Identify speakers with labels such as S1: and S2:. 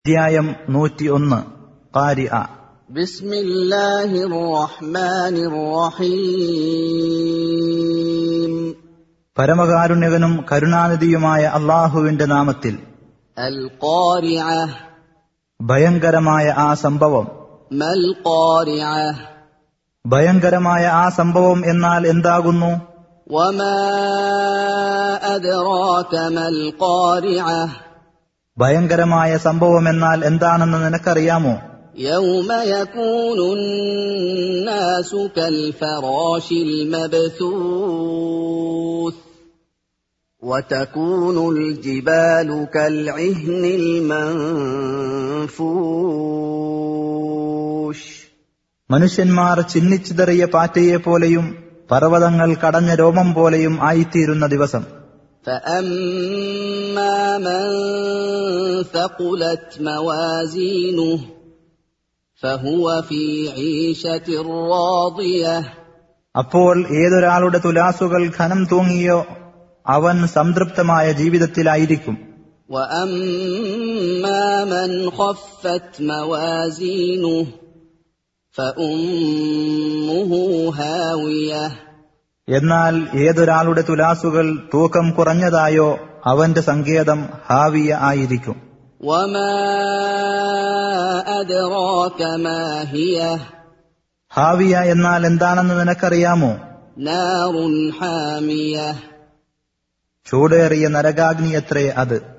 S1: അധ്യായം നൂറ്റിയൊന്ന് കാരിഅ
S2: بسم الله الرحمن الرحيم
S1: പരമകാരുണ്യകനും കരുണാനിധിയുമായ അള്ളാഹുവിന്റെ നാമത്തിൽ
S2: القارعة
S1: ഭയങ്കരമായ ആ സംഭവം
S2: ما القارعة
S1: ഭയങ്കരമായ ആ സംഭവം എന്നാൽ എന്താകുന്നു
S2: وما أدراك ما القارعة
S1: ഭയങ്കരമായ സംഭവം എന്നാൽ എന്താണെന്ന് നിനക്കറിയാമോ
S2: يوم يكون الناس كالفراش المبثوث وتكون الجبال كالعهن المنفوش
S1: മനുഷ്യന്മാർ ചിന്നിച്ചിതറിയ പാറ്റയെ പോലെയും പർവ്വതങ്ങൾ കടഞ്ഞ രോമം പോലെയും ആയിത്തീരുന്ന ദിവസം
S2: فأما من ثقلت موازينه فهو في عيشة راضية
S1: അപ്പോൾ ഏതൊരാളുടെ തുലാസുകൾ ഖനം തൂങ്ങിയോ അവൻ സംതൃപ്തമായ ജീവിതത്തിലായിരിക്കും
S2: واما من خفت موازينه فامه هاويه
S1: എന്നാൽ ഏതൊരാളുടെ തുലാസുകൾ തൂക്കം കുറഞ്ഞതായോ അവന്റെ സങ്കേതം ഹാവിയ ആയിരിക്കും
S2: وما ادراك ما هي
S1: ഹാവിയ എന്നാൽ എന്താണെന്ന് നിനക്കറിയാമോ
S2: نار حاميه
S1: ചൂടേറിയ നരകാഗ്നിയത്രേ അത്